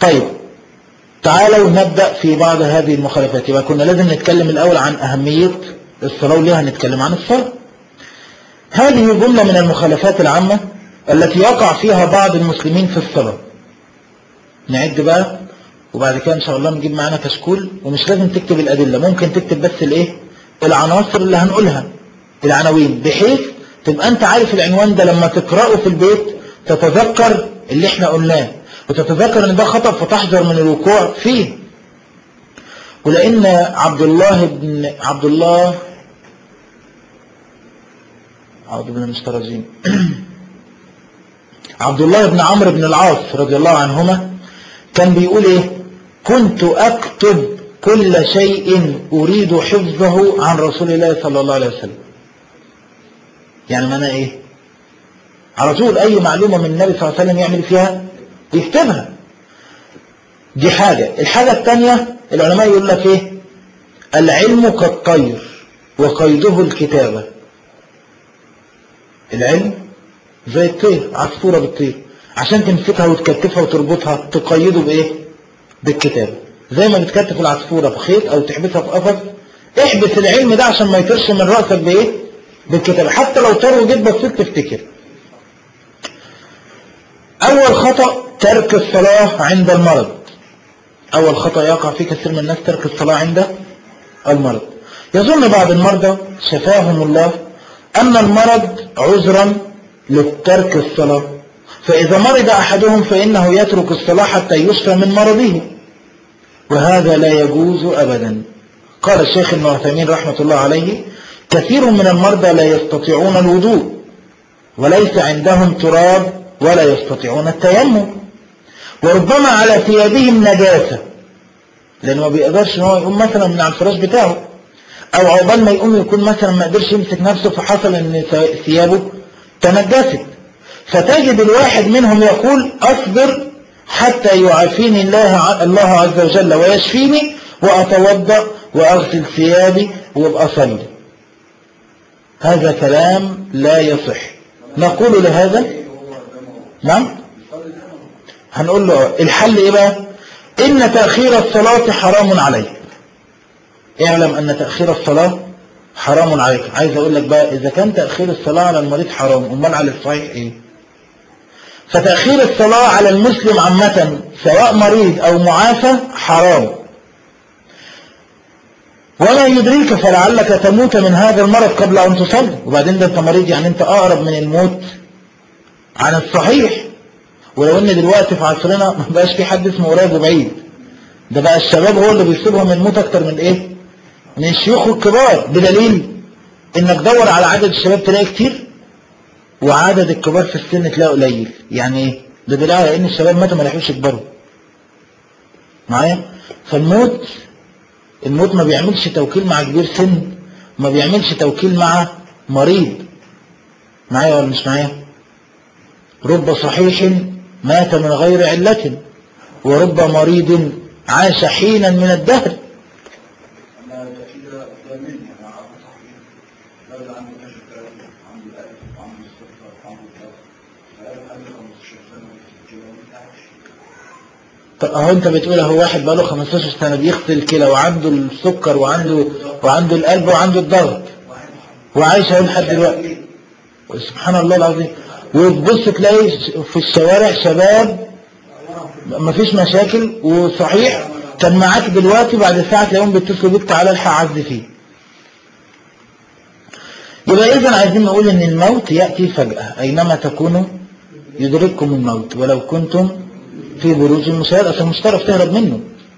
طيب تعالوا نبدأ في بعض هذه المخالفات يبقى كنا لازم نتكلم الأول عن أهمية الصلاة وليها نتكلم عن الصلاة هذه جملة من المخالفات العامة التي يقع فيها بعض المسلمين في الصلاة نعد بقى وبعد كده إن شاء الله نجيب معانا كشكول ومش لازم تكتب الأدلة ممكن تكتب بس الإيه العناصر اللي هنقولها العناوين بحيث تبقى أنت عارف العنوان ده لما تقرأه في البيت تتذكر اللي احنا قلناه وتتذكر ان ده خطأ فتحذر من الوقوع فيه ولأن عبد الله بن عبد الله أعوذ بالله من الشيطان الرجيم عبد الله بن عمرو بن العاص رضي الله عنهما كان بيقول ايه كنت أكتب كل شيء أريد حفظه عن رسول الله صلى الله عليه وسلم يعني معنى ايه على طول أي معلومة من النبي صلى الله عليه وسلم يعمل فيها يكتبها دي حاجة الحاجة الثانية العلماء يقول لك ايه العلم كالطير وقيده الكتابة العلم زي الطير عصفورة بالطير عشان تمسكها وتكتفها وتربطها تقيده بايه بالكتابة زي ما بتكتف العصفورة في خيط او تحبسها في قفص احبس العلم ده عشان ما يطيرش من رأسك بايه بالكتابة حتى لو طار وجيت بسيط تفتكر اول خطأ ترك الصلاة عند المرض أول خطأ يقع فيه كثير من الناس ترك الصلاة عند المرض يظن بعض المرضى شفاهم الله أن المرض عذرا لترك الصلاة فإذا مرض أحدهم فإنه يترك الصلاة حتى يشفى من مرضه وهذا لا يجوز أبدا قال الشيخ ابن عثيمين رحمة الله عليه كثير من المرضى لا يستطيعون الوضوء وليس عندهم تراب ولا يستطيعون التيمم وربما على ثيابهم نجاسة لأنه ما بيقدرش ان هو يقوم مثلا من على الفراش بتاعه أو عقبال ما يقوم يكون مثلا ما قدرش يمسك نفسه فحصل أن ثيابه تنجست فتجد الواحد منهم يقول أصبر حتى يعافيني الله الله عز وجل ويشفيني وأتوضأ وأغسل ثيابي وابقى أصلي هذا كلام لا يصح نقول لهذا نعم هنقول له الحل ايه بقى ان تأخير الصلاة حرام عليك اعلم ان تأخير الصلاة حرام عليك عايز اقول لك بقى اذا كان تأخير الصلاة على المريض حرام امال على الصحيح ايه فتأخير الصلاة على المسلم عامة سواء مريض او معافى حرام وما يدريك فلعلك تموت من هذا المرض قبل ان تصلي وبعدين ده انت مريض يعني انت اقرب من الموت عن الصحيح ولو ان دلوقتي في عصرنا ما بقاش في حد اسمه قريب وبعيد ده بقى الشباب هو اللي بيصيبهم الموت اكتر من ايه من الشيوخ الكبار بدليل انك دور على عدد الشباب تلاقي كتير وعدد الكبار في السن تلاقي قليل يعني ايه ده دليل على ان الشباب ماتوا ما لحقوش يكبروا معايا فالموت الموت ما بيعملش توكيل مع كبير سن ما بيعملش توكيل مع مريض معايا ولا مش معايا رب صحيح مات من غير علة ورب مريض عاش حينا من الدهر اهو انت بتقول اهو واحد بقاله 15 سنة بيغسل الكلى وعنده السكر وعنده وعنده القلب وعنده الضغط وعايش اهو لحد دلوقتي سبحان الله العظيم وتبص تلاقي في الشوارع شباب مفيش مشاكل وصحيح كان معاك دلوقتي بعد ساعة تلاقيهم بيتصلوا بيك تعالى الحق عز فيه يبقى إذا عايزين نقول إن الموت يأتي فجأة أينما تكونوا يدرككم الموت ولو كنتم في بروج مشاهد أصلا مش هتعرف تهرب منه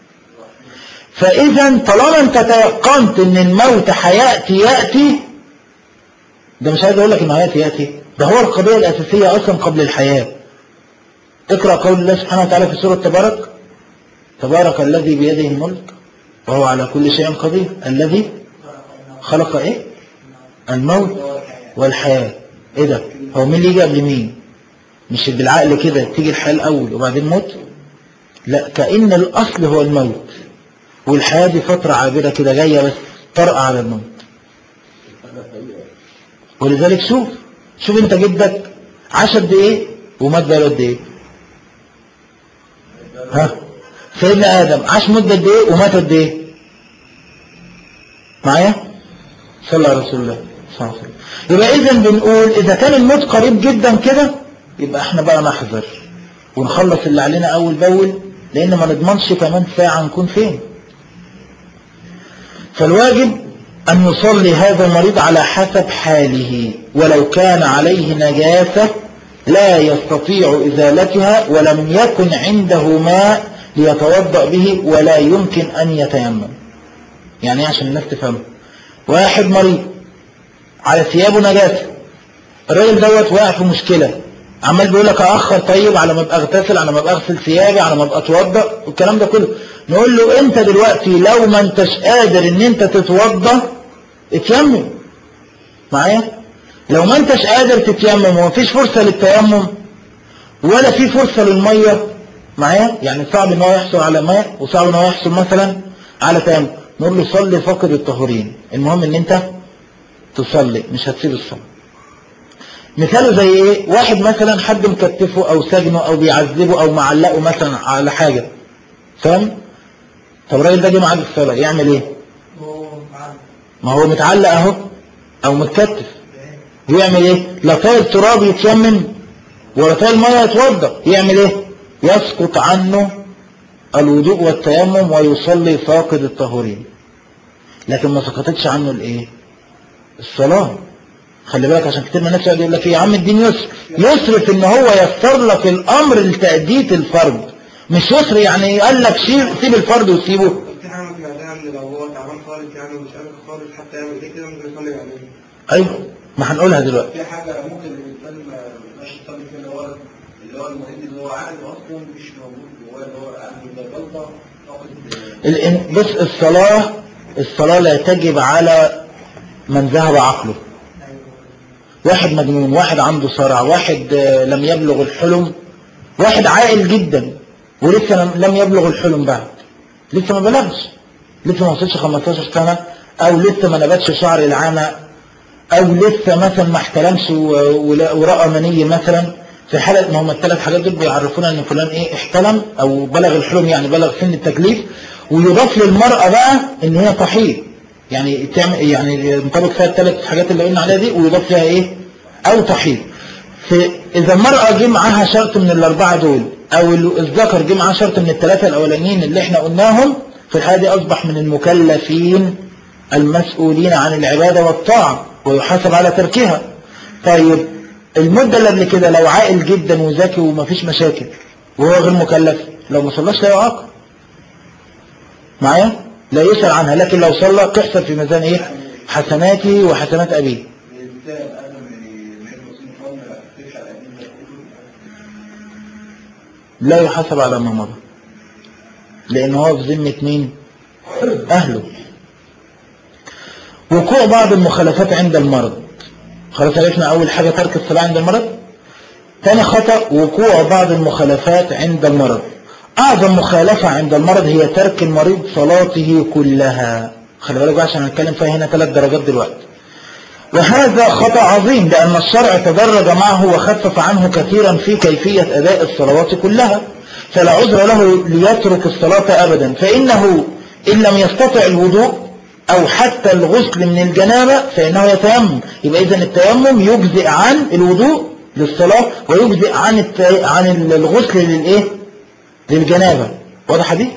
فإذا طالما أنت تيقنت إن الموت حياتي يأتي ده مش عايز أقول لك إن حياتي يأتي ده هو القضية الأساسية أصلا قبل الحياة اقرأ قول الله سبحانه وتعالى في سورة تبارك تبارك الذي بيده الملك وهو على كل شيء قدير الذي خلق ايه الموت والحياة ايه ده هو مين اللي يجي قبل مين مش بالعقل كده تيجي الحياة الأول وبعدين موت لا كأن الأصل هو الموت والحياة دي فترة عابرة كده جاية بس طرق على الموت ولذلك شوف شوف انت جدك عاش قد ايه ومات بقى قد ايه ها سيدنا آدم عاش مدة قد ايه ومات قد ايه معايا صلى على رسول الله صلى الله عليه وسلم يبقى اذا بنقول اذا كان الموت قريب جدا كده يبقى احنا بقى نحذر ونخلص اللي علينا اول باول لان ما نضمنش كمان ساعة نكون فين فالواجب أن يصلي هذا المريض على حسب حاله ولو كان عليه نجاسة لا يستطيع إزالتها ولم يكن عنده ماء ليتوضأ به ولا يمكن أن يتيمم يعني إيه عشان الناس تفهم واحد مريض على ثيابه نجاسة الراجل دوت واقع في مشكلة عمال بيقول لك أأخر طيب على ما أبقى أغتسل على ما أبقى أغسل ثيابي على ما أبقى أتوضأ والكلام ده كله نقول له أنت دلوقتي لو ما أنتش قادر إن أنت تتوضأ اتيمم معايا لو ما أنتش قادر تتيمم ومفيش فرصة للتيمم ولا في فرصة للمية معايا يعني صعب ان هو يحصل على ماء وصعب ان هو يحصل مثلا على تيمم نقول له صلي فقد الطهورين المهم ان انت تصلي مش هتسيب الصلاة مثاله زي ايه واحد مثلا حد مكتفه او سجنه او بيعذبه او معلقه مثلا على حاجة فاهم طب الراجل ده جه معاد الصلاة يعمل ايه ما هو متعلق اهو او متكتف يعمل ايه لا طايل تراب يتيمم ولا طايل ميه يتوضا يعمل ايه يسقط عنه الوضوء والتيمم ويصلي فاقد الطهورين لكن ما سقطتش عنه الايه الصلاة خلي بالك عشان كتير من الناس يقعد يقول لك ايه يا عم الدين يسر يسر في ان هو يسر لك الامر لتأدية الفرض مش يسر يعني قال لك سيب الفرض وسيبه في حاجة ممكن يعملها ان لو هو تعبان خالص يعني ومش قادر خالص حتى يعمل ايه كده ممكن يصلي بعدين ايوه ما هنقولها دلوقتي في حاجة ممكن الإنسان مش يصلي فيها اللي هو اللي هو المريض اللي هو عقله أصلا مش موجود جواه اللي هو عنده جلطة فقد الإن- بص الصلاة الصلاة لا تجب على من ذهب عقله واحد مجنون واحد عنده صرع واحد آه، لم يبلغ الحلم واحد عاقل جدا ولسه لم- لم يبلغ الحلم بعد لسه ما بلغش لسه ما وصلش 15 سنة او لسه ما نبتش شعر العانة او لسه مثلا ما احتلمش و- ولا- ورأى مني مثلا في حالة ما هم الثلاث حاجات دول بيعرفونا ان فلان ايه احتلم او بلغ الحلم يعني بلغ سن التكليف ويضاف للمرأة بقى ان هي تحيض يعني تعمل يعني ينطبق فيها الثلاث حاجات اللي قلنا عليها دي ويضاف فيها ايه او تحيض في اذا المرأة جه معاها شرط من الاربعة دول او ال- الذكر جه معاه شرط من الثلاثة الاولانيين اللي احنا قلناهم في الحالة دي اصبح من المكلفين المسؤولين عن العبادة والطاعة ويحاسب على تركها طيب المدة اللي قبل كده لو عاقل جدا وذكي ومفيش مشاكل وهو غير مكلف لو ما صلاش لا يعاقب معايا لا يسأل عنها لكن لو صلى تحسب في ميزان ايه حسناته وحسنات ابيه الإنسان قبل ما يعمل وصول فضل ما يفتكرش على القديم ده كله لا يحاسب على ما مضى لان هو في ذمة مين اهله وقوع بعض المخالفات عند المرض خلاص عرفنا اول حاجة ترك الصلاة عند المرض ثاني خطأ وقوع بعض المخالفات عند المرض اعظم مخالفة عند المرض هي ترك المريض صلاته كلها خلي بالك بقى عشان هنتكلم فيها هنا ثلاث درجات دلوقتي وهذا خطأ عظيم لأن الشرع تدرج معه وخفف عنه كثيرا في كيفية أداء الصلوات كلها فلا عذر له ليترك الصلاة أبدا فإنه إن لم يستطع الوضوء أو حتى الغسل من الجنابة فإنه يتيمم يبقى إذن التيمم يجزئ عن الوضوء للصلاة ويجزئ عن الت... عن الغسل للإيه؟ للجنابة واضح دي؟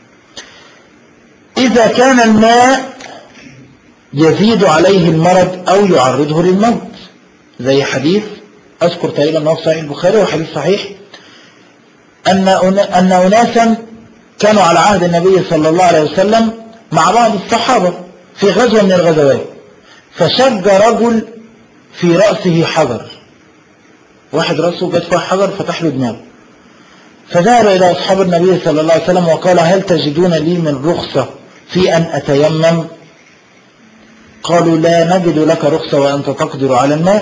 إذا كان الماء يزيد عليه المرض أو يعرضه للموت زي حديث أذكر تقريبا أنه في صحيح البخاري وحديث صحيح أن أنا- أن أناسا كانوا على عهد النبي صلى الله عليه وسلم مع بعض الصحابة في غزوة من الغزوات فشج رجل في رأسه حجر واحد رأسه جت فيها حجر فتح له دماغه فذهب إلى أصحاب النبي صلى الله عليه وسلم وقال هل تجدون لي من رخصة في أن أتيمم قالوا لا نجد لك رخصة وأنت تقدر على الماء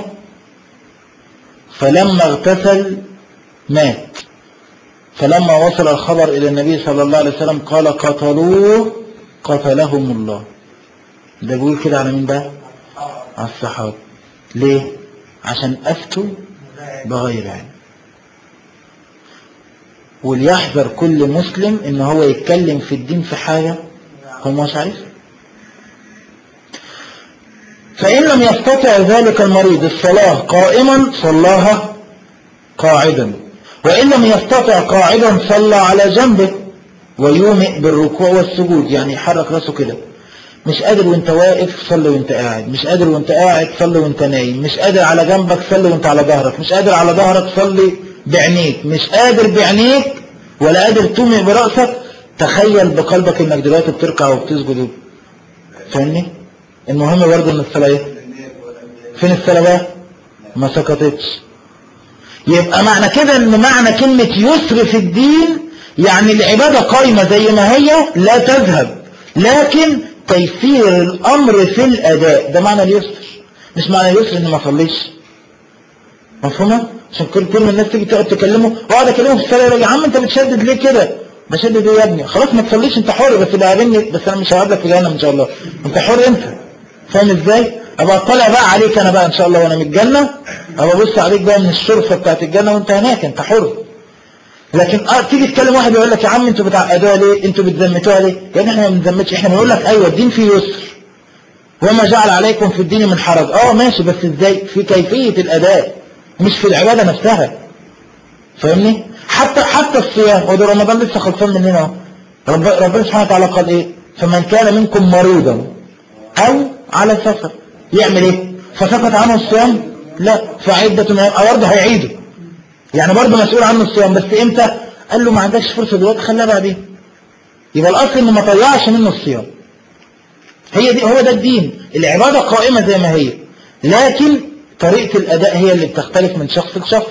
فلما اغتسل مات فلما وصل الخبر إلى النبي صلى الله عليه وسلم قال قتلوه قتلهم الله ده بيقول كده على مين بقى على الصحابة ليه عشان أفتوا بغير علم وليحذر كل مسلم ان هو يتكلم في الدين في حاجة هو مش عارف فإن لم يستطع ذلك المريض الصلاة قائما صلاها قاعدا وإن لم يستطع قاعدا صلى على جنبه ويومئ بالركوع والسجود يعني يحرك راسه كده مش قادر وانت واقف صلي وانت قاعد مش قادر وانت قاعد صلي وانت نايم مش قادر على جنبك صلي وانت على ظهرك مش قادر على ظهرك صلي بعينيك مش قادر بعينيك ولا قادر تومئ برأسك تخيل بقلبك انك دلوقتي بتركع وبتسجد فاهمني المهم برضه ان الصلاة ايه فين الصلاة بقى ما سقطتش يبقى معنى كده ان معنى كلمة يسر في الدين يعني العبادة قائمة زي ما هي لا تذهب لكن تيسير الامر في الاداء ده معنى اليسر مش معنى اليسر ان ما صليش مفهومة عشان كل كل الناس تيجي تقعد تكلمه واقعد اكلمه في الصلاه يا عم انت بتشدد ليه كده بشدد ايه يا ابني خلاص ما تصليش انت حر بس بقى قابلني بس انا مش هقعد لك في جهنم ان شاء الله انت حر انت فاهم ازاي ابقى اطلع بقى عليك انا بقى ان شاء الله وانا من الجنه ابقى ابص عليك بقى من الشرفه بتاعت الجنه وانت هناك انت حر لكن اه تيجي تكلم واحد يقول لك يا عم انتوا بتعقدوها ليه انتوا بتزمتوها ليه يا ابني احنا ما بنزمتش احنا بنقول لك ايوه الدين فيه يسر وما جعل عليكم في الدين من حرج اه ماشي بس ازاي في كيفيه الاداء مش في العباده نفسها فاهمني حتى حتى الصيام وده رمضان لسه خلصان مننا اهو رب ربنا سبحانه وتعالى قال ايه فمن كان منكم مريضا او على سفر يعمل ايه فسقط عنه الصيام لا فعدة من برضه هيعيده يعني برضه مسؤول عنه الصيام بس امتى قال له ما عندكش فرصة دلوقتي خليها بعدين يبقى الاصل انه ما طلعش منه الصيام هي دي هو ده الدين العبادة قائمة زي ما هي لكن طريقة الاداء هي اللي بتختلف من شخص لشخص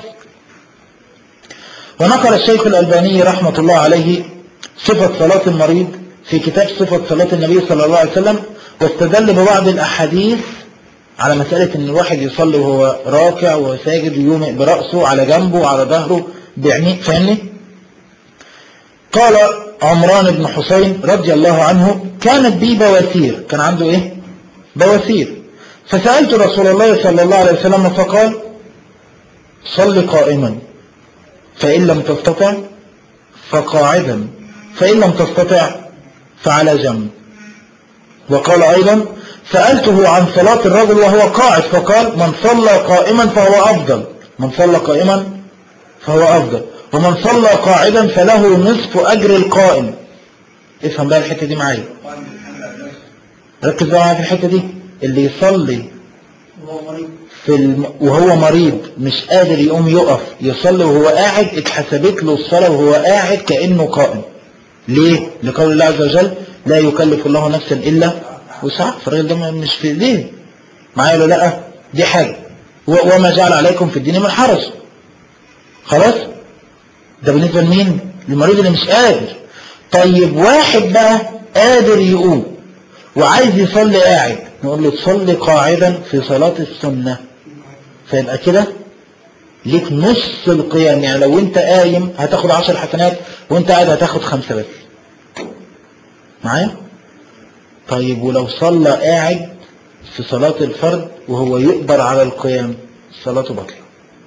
ونقل الشيخ الألباني رحمة الله عليه صفة صلاة المريض في كتاب صفة صلاة النبي صلى الله عليه وسلم واستدل ببعض الأحاديث على مسألة أن الواحد يصلي وهو راكع وساجد ويومئ برأسه على جنبه وعلى ظهره بعينيه فاهمني قال عمران بن حسين رضي الله عنه كانت بي بواسير كان عنده ايه بواسير فسألت رسول الله صلى الله عليه وسلم فقال صل قائما فإن لم تستطع فقاعدا فإن لم تستطع فعلى جنب وقال أيضا سألته عن صلاة الرجل وهو قاعد فقال من صلى قائما فهو أفضل من صلى قائما فهو أفضل ومن صلى قاعدا فله نصف أجر القائم افهم بقى الحتة دي معايا ركز بقى معايا في الحتة دي اللي يصلي في الم... وهو مريض مش قادر يقوم يقف يصلي وهو قاعد اتحسبت له الصلاة وهو قاعد كأنه قائم ليه؟ لقول الله عز وجل لا يكلف الله نفسا إلا وسعها فالراجل ده مش في ايديه معايا ولا لا دي حاجة و... وما جعل عليكم في الدين من حرج خلاص ده بالنسبة لمين؟ للمريض اللي مش قادر طيب واحد بقى قادر يقوم وعايز يصلي قاعد نقول له تصلي قاعدا في صلاة السنة فيبقى كده ليك نص القيام يعني لو انت قايم هتاخد عشر حسنات وانت قاعد هتاخد خمسة بس معايا طيب ولو صلى قاعد في صلاة الفرد وهو يقدر على القيام صلاته باطلة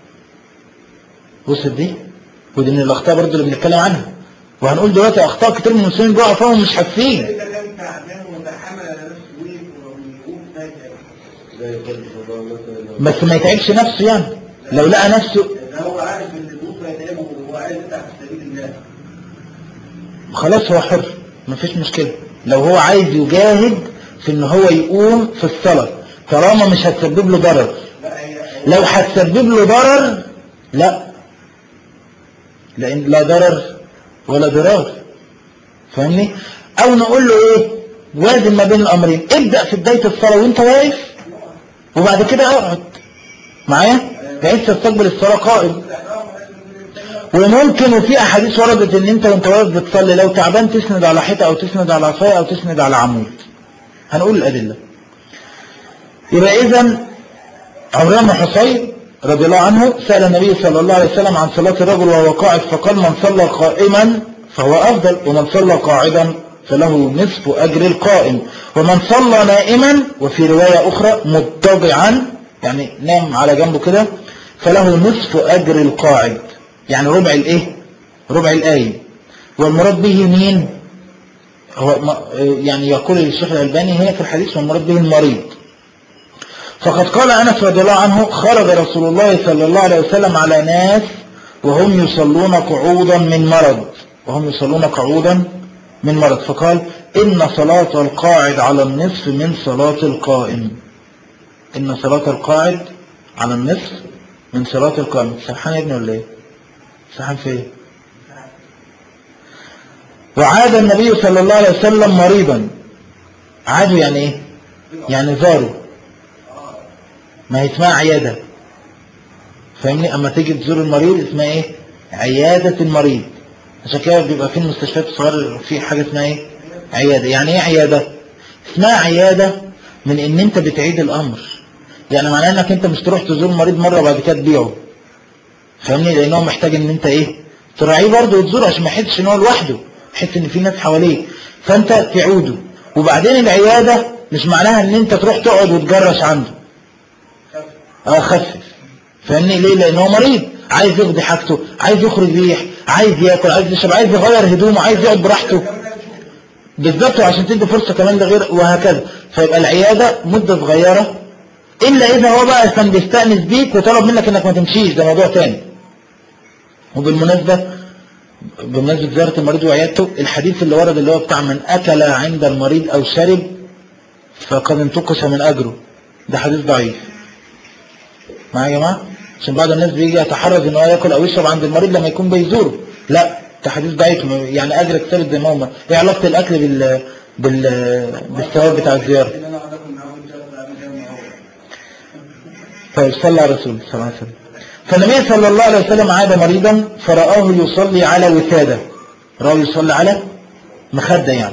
وصل دي ودي من الاخطاء برضه اللي بنتكلم عنها وهنقول دلوقتي اخطاء كتير من المسلمين بيقعوا فيهم مش حاسين إذا كان تعبان وتحمل على نفسه ويقف ويقوم فاجأ بس ما يتعبش نفسه يعني لو لقى نفسه إذا هو عارف إن الوضوء هيتعبه وهو عايز يفتح في سبيل الله خلاص هو حر مفيش مشكلة لو هو عايز يجاهد في ان هو يقوم في الصلاة طالما مش هتسبب له ضرر لا هي لو هتسبب له ضرر لا لان لا ضرر ولا ضرار فاهمني او نقول له ايه وازن ما بين الامرين ابدأ في بداية الصلاة وانت واقف وبعد كده اقعد معايا بحيث تستقبل الصلاة قائم وممكن وفي احاديث وردت ان انت وانت واقف بتصلي لو تعبان تسند على حيطه او تسند على عصايه او تسند على عمود هنقول الادله يبقى اذا عمران بن حصين رضي الله عنه سأل النبي صلى الله عليه وسلم عن صلاة الرجل وهو قاعد فقال من صلى قائما فهو أفضل ومن صلى قاعدا فله نصف أجر القائم ومن صلى نائما وفي رواية أخرى مضطجعا يعني نام على جنبه كده فله نصف أجر القاعد يعني ربع الايه ربع الآية والمراد به مين هو ما- يعني يقول الشيخ الألباني هنا في الحديث والمراد به المريض فقد قال أنس رضي الله عنه خرج رسول الله صلى الله عليه وسلم على ناس وهم يصلون قعودا من مرض وهم يصلون قعودا من مرض فقال إن صلاة القاعد على النصف من صلاة القائم إن صلاة القاعد على النصف من صلاة القائم سرحان يا ابني ولا ايه سرحان في ايه وعاد النبي صلى الله عليه وسلم مريضا عادوا يعني ايه يعني زاروا ما هي اسمها عيادة فاهمني اما تيجي تزور المريض اسمها ايه عيادة المريض عشان كده بيبقى في المستشفيات الصغيرة في حاجة اسمها ايه عيادة يعني ايه عيادة اسمها عيادة من ان انت بتعيد الامر يعني معناه انك انت مش تروح تزور مريض مرة وبعد كده تبيعه فاهمني لانه محتاج ان انت ايه تراعيه برضه وتزوره عشان ما يحسش ان هو لوحده يحس ان في ناس حواليه فانت تعوده وبعدين العيادة مش معناها ان انت تروح تقعد وتجرش عنده اه خفف فاهمني ليه لان هو مريض عايز يقضي حاجته عايز يخرج ريح عايز ياكل عايز يشرب عايز يغير هدومه عايز يقعد براحته بالظبط عشان تدي فرصة كمان لغير وهكذا فيبقى العيادة مدة صغيرة إلا إذا هو بقى كان بيستأنس بيك وطلب منك إنك ما تمشيش ده موضوع تاني وبالمناسبة بمناسبة زيارة المريض وعيادته الحديث اللي ورد اللي هو بتاع من أكل عند المريض أو شرب فقد انتقص من أجره ده حديث ضعيف معايا يا جماعة عشان بعض الناس بيجي يتحرز ان هو ياكل او يشرب عند المريض لما يكون بيزوره لا ده حديث ضعيف يعني اجرك ثابت زي ما هو ايه علاقة الاكل بال بال بالثواب بتاع الزيارة ان انا اقعد اكل معاه وانت اعمل زي ما هو طيب صلى على رسول صلى الله عليه وسلم فالنبي صلى الله عليه وسلم عاد مريضا فرآه يصلي على وسادة رآه يصلي على مخدة يعني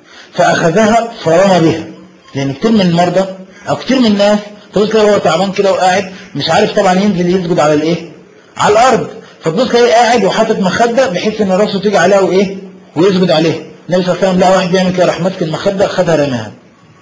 فأخذها فرمى بها لأن كتير من المرضى أو كتير من الناس تبص كده هو تعبان كده وقاعد مش عارف طبعا ينزل يسجد على الإيه على الأرض فتبص كده قاعد وحاطط مخدة بحيث إن راسه تيجي عليها وإيه ويسجد عليها النبي صلى الله عليه وسلم لقى واحد بيعمل كده راح ماسك المخدة خدها رماها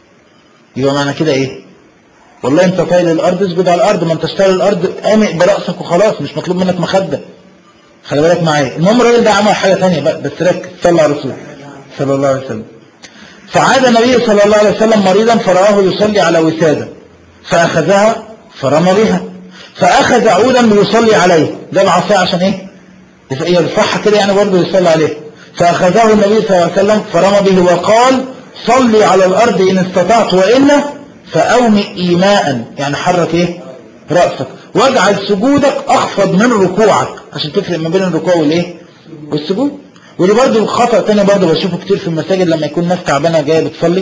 يبقى معنى كده إيه والله انت طايل الارض اسجد على الارض ما انت طايل الارض قامق براسك وخلاص مش مطلوب منك مخده خلي بالك معايا المهم الراجل ده عمل حاجه ثانيه بقى بس ركز صلى على الرسول صلى الله عليه وسلم فعاد النبي صلى الله عليه وسلم مريضا فرآه يصلي على وساده فاخذها فرمى بها فاخذ عودا ليصلي عليه ده العصا عشان ايه يرفعها كده يعني برضه يصلي عليه فاخذه النبي صلى الله عليه وسلم فرمى به وقال صلي على الارض ان استطعت والا فأومئ إيماء يعني حرك إيه رأسك واجعل سجودك أخفض من ركوعك عشان تفرق ما بين الركوع والإيه والسجود ودي برضه خطأ تاني برضه بشوفه كتير في المساجد لما يكون ناس تعبانة جاية بتصلي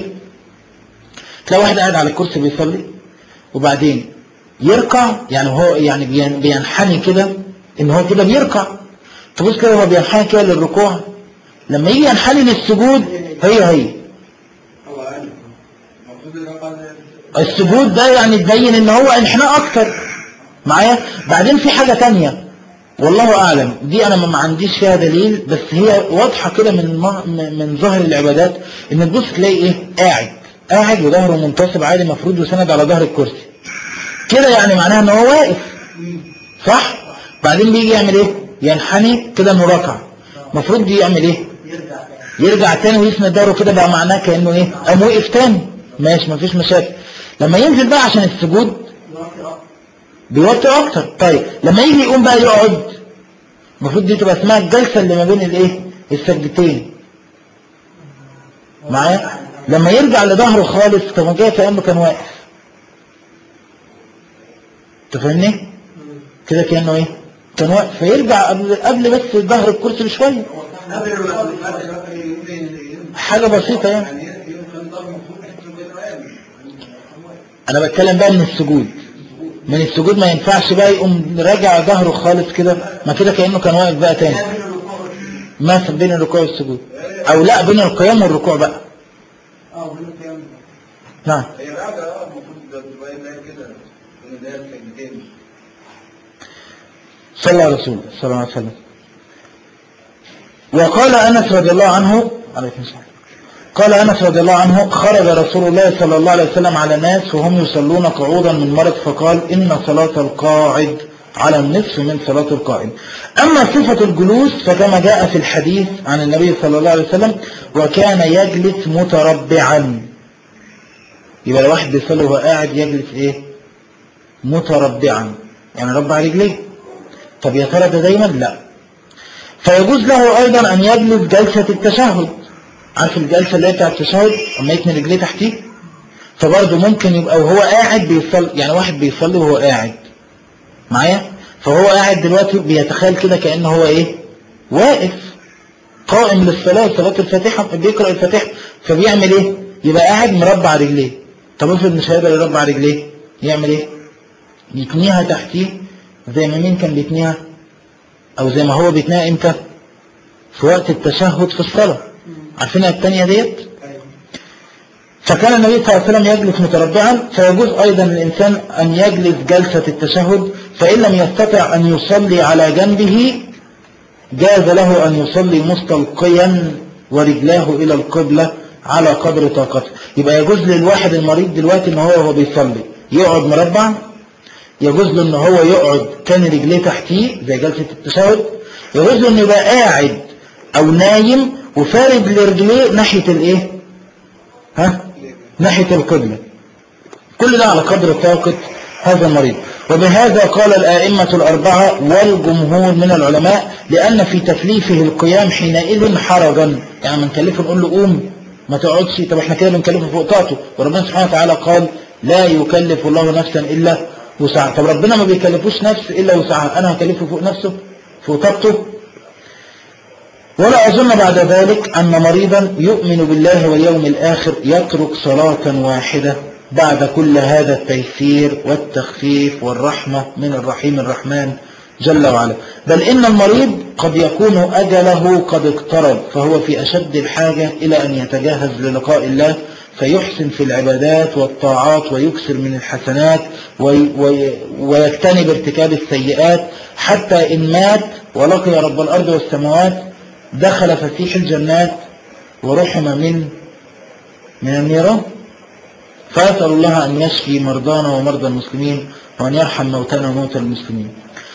تلاقي واحد قاعد على الكرسي بيصلي وبعدين يركع يعني هو يعني بين- بينحني كده ان هو كده بيركع تبص كده هو بينحني كده للركوع لما يجي ينحني للسجود هي هي هو قال المفروض ان هو قال السجود ده يعني تبين ان هو انحناء اكتر معايا بعدين في حاجة تانية والله اعلم دي انا ما عنديش فيها دليل بس هي واضحة كده من ما- من ظاهر العبادات ان تبص تلاقي ايه قاعد قاعد وظهره منتصب عادي مفروض وسند على ظهر الكرسي كده يعني معناها ان هو واقف صح بعدين بيجي يعمل ايه ينحني كده انه ركع المفروض دي يعمل ايه يرجع تاني ويسند ظهره كده بقى معناه كانه ايه قام وقف تاني ماشي مفيش مشاكل لما ينزل بقى عشان السجود بيوطي اكتر طيب لما يجي يقوم بقى يقعد المفروض دي تبقى اسمها الجلسه اللي ما بين الايه السجدتين معايا لما يرجع لظهره خالص كما جاء كانه كان واقف تفهمني كده كانه ايه كان واقف فيرجع قبل قبل بس ظهر الكرسي بشويه قبل الركوع يمكن حاجه بسيطه يعني يعني يمكن ده المفروض يحسب بين قال انا بتكلم بقى من السجود من السجود ما ينفعش بقى يقوم راجع ظهره خالص كده ما كده كأنه كان واقف بقى تاني مثلا بين الركوع والسجود او لا بين القيام والركوع بقى اه بين القيام نعم هي القعده اه المفروض تبقى اللي هي كده من اللي هي السجدتين صلى على رسول الله صلى الله عليه وسلم وقال أنس رضي الله عنه عليكم السلام قال أنس رضي الله عنه خرج رسول الله صلى الله عليه وسلم على ناس وهم يصلون قعودا من مرض فقال إن صلاة القاعد على النصف من صلاة القائم أما صفة الجلوس فكما جاء في الحديث عن النبي صلى الله عليه وسلم وكان يجلس متربعا يبقى لو واحد بيصلي وهو قاعد يجلس ايه متربعا يعني ربع رجليه طب يا ترى ده دايما لا فيجوز له ايضا ان يجلس جلسة التشهد عارف الجلسة اللي هي بتاع التشهد اما يتني رجليه تحتيه فبرضه ممكن يبقى وهو قاعد بيصلي يعني واحد بيصلي وهو قاعد معايا فهو قاعد دلوقتي بيتخيل كده كأنه هو ايه واقف قائم للصلاة صلاة الفاتحة بيقرأ الفاتحة فبيعمل ايه يبقى قاعد مربع رجليه طب افرض مش هيقدر يربع رجليه يعمل ايه يتنيها تحتيه زي ما مين كان بيتنيها او زي ما هو بيتنيها امتى في وقت التشهد في الصلاة عارفينها التانية ديت فكان النبي صلى الله عليه وسلم يجلس متربعا فيجوز أيضا للإنسان أن يجلس جلسة التشهد فإن لم يستطع أن يصلي على جنبه جاز له أن يصلي مستلقيا ورجلاه إلى القبلة على قدر طاقته يبقى يجوز للواحد المريض دلوقتي ان هو هو بيصلي يقعد مربع يجوز له ان هو يقعد كان رجليه تحتيه زي جلسة التشهد يجوز له انه يبقى قاعد او نايم وفارد لرجليه ناحية الايه ها ناحية القبلة كل ده على قدر طاقة هذا المريض وبهذا قال الآئمة الأربعة والجمهور من العلماء لأن في تكليفه القيام حينئذ حرجا يعني من كلفه نقول له قوم ما تقعدش طب احنا كده بنكلفه فوق طاقته وربنا سبحانه وتعالى قال لا يكلف الله نفسا إلا وسعها طب ربنا ما بيكلفوش نفس إلا وسعها أنا هكلفه فوق نفسه فوق طاقته ولا أظن بعد ذلك أن مريضا يؤمن بالله واليوم الآخر يترك صلاة واحدة بعد كل هذا التيسير والتخفيف والرحمة من الرحيم الرحمن جل وعلا بل إن المريض قد يكون أجله قد اقترب فهو في أشد الحاجة إلى أن يتجهز للقاء الله فيحسن في العبادات والطاعات ويكسر من الحسنات وي وي ويجتنب ارتكاب السيئات حتى إن مات ولقي رب الأرض والسماوات دخل فسيح الجنات ورحم من من النيران فأسأل الله أن يشفي مرضانا ومرضى المسلمين وأن يرحم موتانا وموتى المسلمين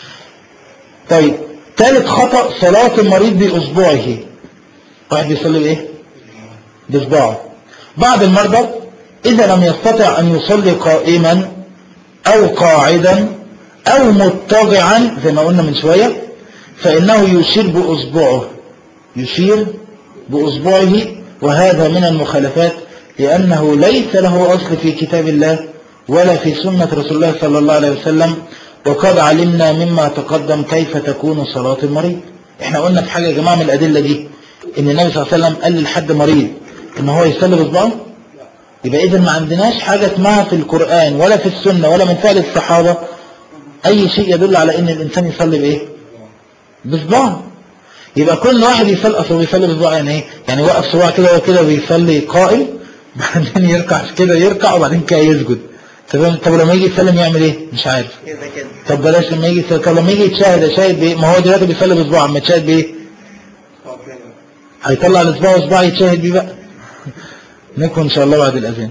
طيب ثالث خطأ صلاة المريض بأسبوعه واحد بيصلي بإيه بإصبعه بعض المرضى إذا لم يستطع أن يصلي قائما أو قاعدا أو مضطجعا زي ما قلنا من شوية فإنه يشير بأصبعه يشير بأصبعه وهذا من المخالفات لأنه ليس له أصل في كتاب الله ولا في سنة رسول الله صلى الله عليه وسلم وقد علمنا مما تقدم كيف تكون صلاة المريض احنا قلنا في حاجة يا جماعة من الأدلة دي ان النبي صلى الله عليه وسلم قال للحد مريض ان هو يصلي بصبعه يبقى اذا ما عندناش حاجة اسمها في القرآن ولا في السنة ولا من فعل الصحابة اي شيء يدل على ان الانسان يصلي بايه بصبعه يبقى كل واحد يصلي اصلا بيصلي بصبعه يعني ايه يعني وقف صباعه كده وكده بيصلي قائم بعدين يركع كده يركع وبعدين كده يسجد تمام طب لما يجي يسلم يعمل ايه مش عارف كده كده طب بلاش لما يجي يسلم طب لما يجي يتشاهد يشاهد بايه ما هو دلوقتي بيصلي بصباعه اما يتشاهد بايه هيطلع الاصبع وصباع يتشاهد بيه بقى نكون ان شاء الله بعد الاذان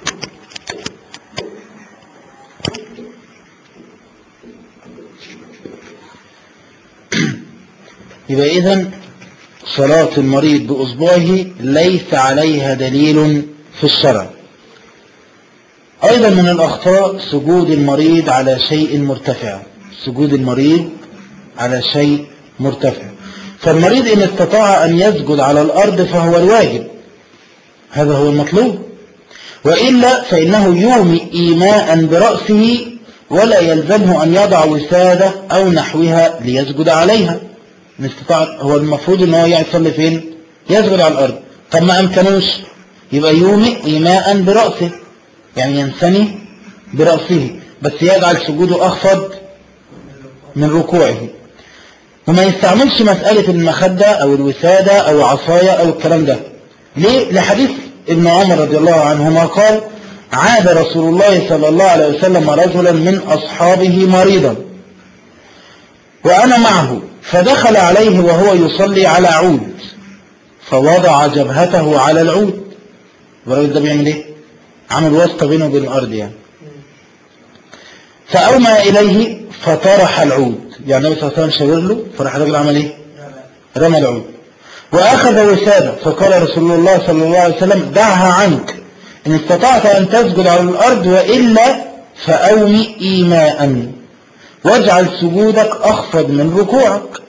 يبقى اذا صلاة المريض بأصبعه ليس عليها دليل في الشرع أيضا من الأخطاء سجود المريض على شيء مرتفع سجود المريض على شيء مرتفع فالمريض إن استطاع أن يسجد على الأرض فهو الواجب هذا هو المطلوب وإلا فإنه يومي إيماء برأسه ولا يلزمه أن يضع وسادة أو نحوها ليسجد عليها إن استطاع هو المفروض أنه يصلي فين يسجد على الأرض طب ما أمكنوش يبقى يومي إيماء برأسه يعني ينثني برأسه بس يجعل سجوده أخفض من ركوعه وما يستعملش مسألة المخدة أو الوسادة أو عصاية أو الكلام ده ليه؟ لحديث ابن عمر رضي الله عنهما قال عاد رسول الله صلى الله عليه وسلم رجلا من أصحابه مريضا وأنا معه فدخل عليه وهو يصلي على عود فوضع جبهته على العود والراجل ده بيعمل ايه عمل واسطة بينه وبين الأرض يعني فأومى إليه فطرح العود يعني النبي صلى الله عليه وسلم شاور له فراح الراجل عمل ايه رمى العود واخذ وسادة فقال رسول الله صلى الله عليه وسلم دعها عنك ان استطعت ان تسجد على الارض والا فاومي ايماء واجعل سجودك اخفض من ركوعك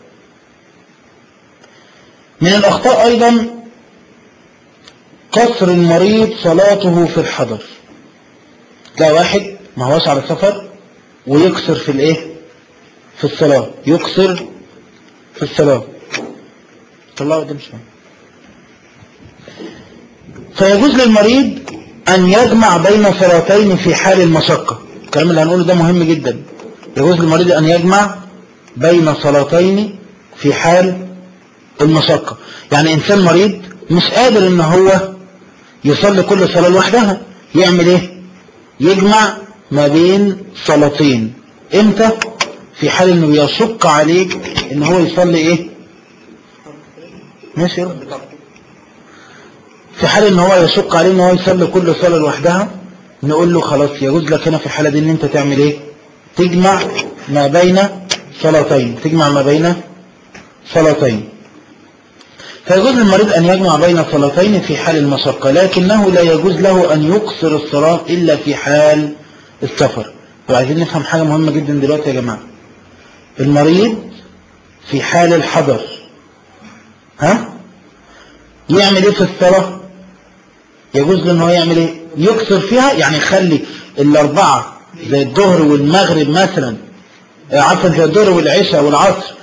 من الاخطاء ايضا قصر المريض صلاته في الحضر تلاقي واحد ما هوش على سفر ويقصر في الايه في الصلاة يقصر في الصلاة طلعوا قدام شوية فيجوز للمريض أن يجمع بين صلاتين في حال المشقة الكلام اللي هنقوله ده مهم جدا يجوز للمريض أن يجمع بين صلاتين في حال المشقة يعني إنسان مريض مش قادر إن هو يصلي كل صلاة لوحدها يعمل إيه يجمع ما بين صلاتين إمتى في حال إنه بيشق عليك إن هو يصلي إيه ماشي يا رب في حال ان هو يشق عليه ان هو يصلي كل صلاة لوحدها نقول له خلاص يجوز لك هنا في الحالة دي ان انت تعمل ايه تجمع ما بين صلاتين تجمع ما بين صلاتين فيجوز للمريض ان يجمع بين صلاتين في حال المشقة لكنه لا يجوز له ان يقصر الصلاة الا في حال السفر وعايزين نفهم حاجة مهمة جدا دلوقتي يا جماعة المريض في حال الحضر ها يعمل ايه في الصلاة يجوز له ان هو يعمل ايه يكسر فيها يعني يخلي الاربعة زي الظهر والمغرب مثلا عفوا زي الظهر والعشاء والعصر